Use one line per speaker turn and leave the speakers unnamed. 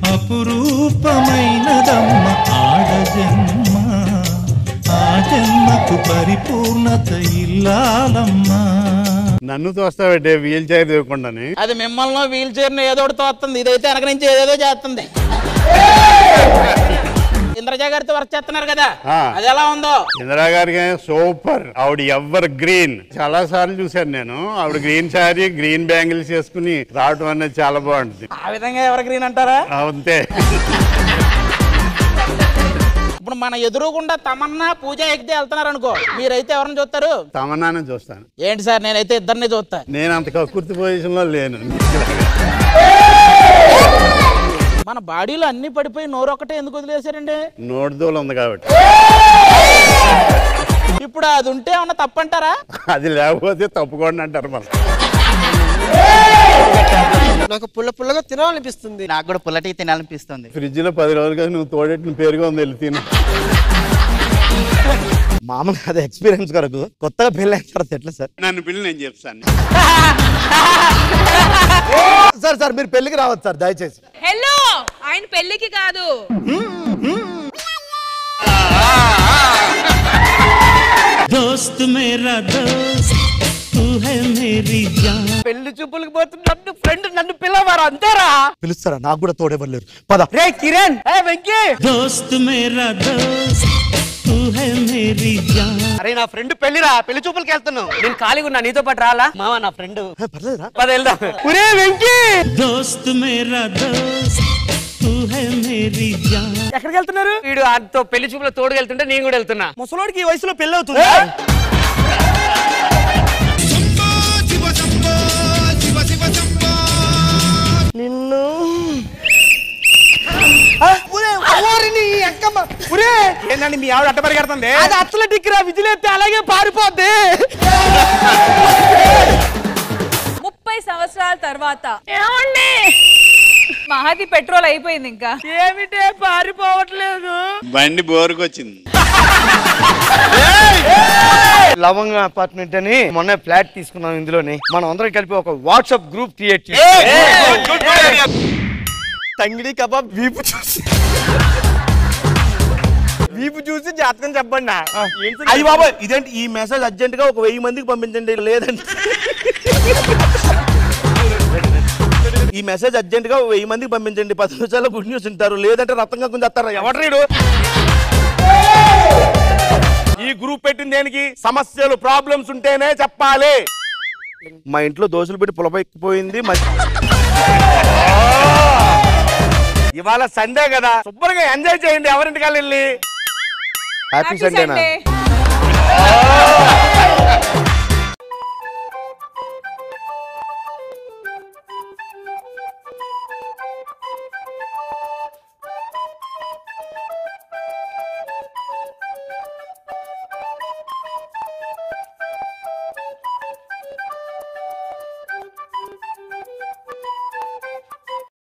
అపురూపమైనదమ్మ ఆడ జన్మ ఆ జన్మకు పరిపూర్ణత ఇల్లాలమ్మా
నన్ను తోస్తావంటే వీల్ చైర్ ఇవ్వకుండాని
అది మిమ్మల్ని వీల్ చైర్ ఏదో ఒకటి తోస్తుంది ఇదైతే వెనక నుంచి ఏదేదో చేస్తుంది ఇంద్రజా గారితో వర్క్ చేస్తున్నారు కదా
ఆ.
అది ఎలా ఉందో
ఇందిరా గారికి సూపర్ ఆవిడ ఎవర్ గ్రీన్ చాలా సార్లు చూశాను నేను ఆవిడ గ్రీన్ శారీ గ్రీన్ బ్యాంగిల్స్ వేసుకుని రావటం అనేది చాలా బాగుంటుంది
ఆ విధంగా ఎవరు గ్రీన్ అంటారా
అంతే
ఇప్పుడు మన ఎదురుగుండా తమన్నా పూజ ఎక్కితే వెళ్తున్నారు అనుకో మీరైతే ఎవరిని చూస్తారు
తమన్నానే చూస్తాను
ఏంటి సార్ నేనైతే ఇద్దరిని చూస్తా
నేను అంత కక్కుర్తి పొజిషన్ లో లేను
మన బాడీలో అన్ని పడిపోయి నోరు ఒకటే ఎందుకు వదిలేశారండి
నోటిదోలు ఉంది కాబట్టి
ఇప్పుడు అది ఉంటే ఏమన్నా తప్పంటారా
అది లేకపోతే తప్పుకోండి అంటారు మనం
నాకు పుల్ల పుల్లగా తినాలనిపిస్తుంది
నాకు కూడా పుల్లటి తినాలనిపిస్తుంది
ఫ్రిడ్జ్ లో పది రోజులుగా నువ్వు తోడెట్టిన పేరుగా ఉంది వెళ్ళి తిను
మామూలుగా అది ఎక్స్పీరియన్స్ కొరకు కొత్తగా పెళ్ళి అయిన తర్వాత ఎట్లా సార్
నన్ను పిల్లి నేను చెప్తాను
సార్ సార్ మీరు పెళ్ళికి రావచ్చు సార్ దయచేసి
హలో ఆయన పెళ్ళికి కాదు
दोस्त मेरा दोस्त तू है मेरी जान
పెళ్లి చూపులకు పోతున్న నన్ను ఫ్రెండ్ నన్ను పిలవారు అంతేరా
పిలుస్తారా నాకు కూడా తోడెవరు లేరు పద
రే కిరణ్ ఏ వెంకీ
दोस्त मेरा दोस्त तू है मेरी जान
అరే నా ఫ్రెండ్ పెళ్లిరా పెళ్లి చూపులకి వెళ్తున్నావు నేను ఖాళీగా ఉన్నా నీతో పాటు రాలా మామ నా ఫ్రెండ్
ఏ, పర్లేదురా
పద వెళ్దాం ఒరే వెంకీ
दोस्त मेरा दोस्त तू है मेरी जान
ఎక్కడికి వెళ్తున్నారు వీడు ఆడితో పెళ్లి చూపులో తోడు వెళ్తుంటే నేను కూడా వెళ్తున్నా ముసలోడికి ఈ వయసులో పెళ్లి అవుతుంది నిన్ను ఏంటండి మీ ఆవిడ అట్ట పరిగెడుతుంది అది అథ్లెటిక్ రా విజిలేస్తే అలాగే పారిపోద్ది
ముప్పై సంవత్సరాల తర్వాత ఏమండి మహాది పెట్రోల్ అయిపోయింది ఇంకా
ఏమిటే పారిపోవట్లేదు
బండి బోరుకొచ్చింది
లవంగ అపార్ట్మెంట్ అని మొన్న ఫ్లాట్ తీసుకున్నాం ఇందులోని మనం అందరం కలిపి ఒక వాట్సాప్ గ్రూప్ క్రియేట్ తంగిడి కబాబ్ వీపు చూసి
వీపు చూసి జాతకం చెప్పండి నా.
అయ్యి బాబా ఇదేంటి ఈ మెసేజ్ అర్జెంట్ గా ఒక వెయ్యి మందికి పంపించండి లేదండి ఈ మెసేజ్ అర్జెంట్ గా ఒక వెయ్యి మందికి పంపించండి పది నిమిషాల్లో గుడ్ న్యూస్ ఉంటారు లేదంటే రక్తం కాకుండా చేస్తారా ఎవరు
ఈ గ్రూప్ పెట్టిన దేనికి సమస్యలు ప్రాబ్లమ్స్ ఉంటేనే చెప్పాలి
మా ఇంట్లో దోశలు పెట్టి పులపైపోయింది
ఇవాళ సండే కదా శుభ్రంగా ఎంజాయ్ చేయండి ఎవరింటికి వెళ్ళి
హ్యాపీ సండేనా
సండే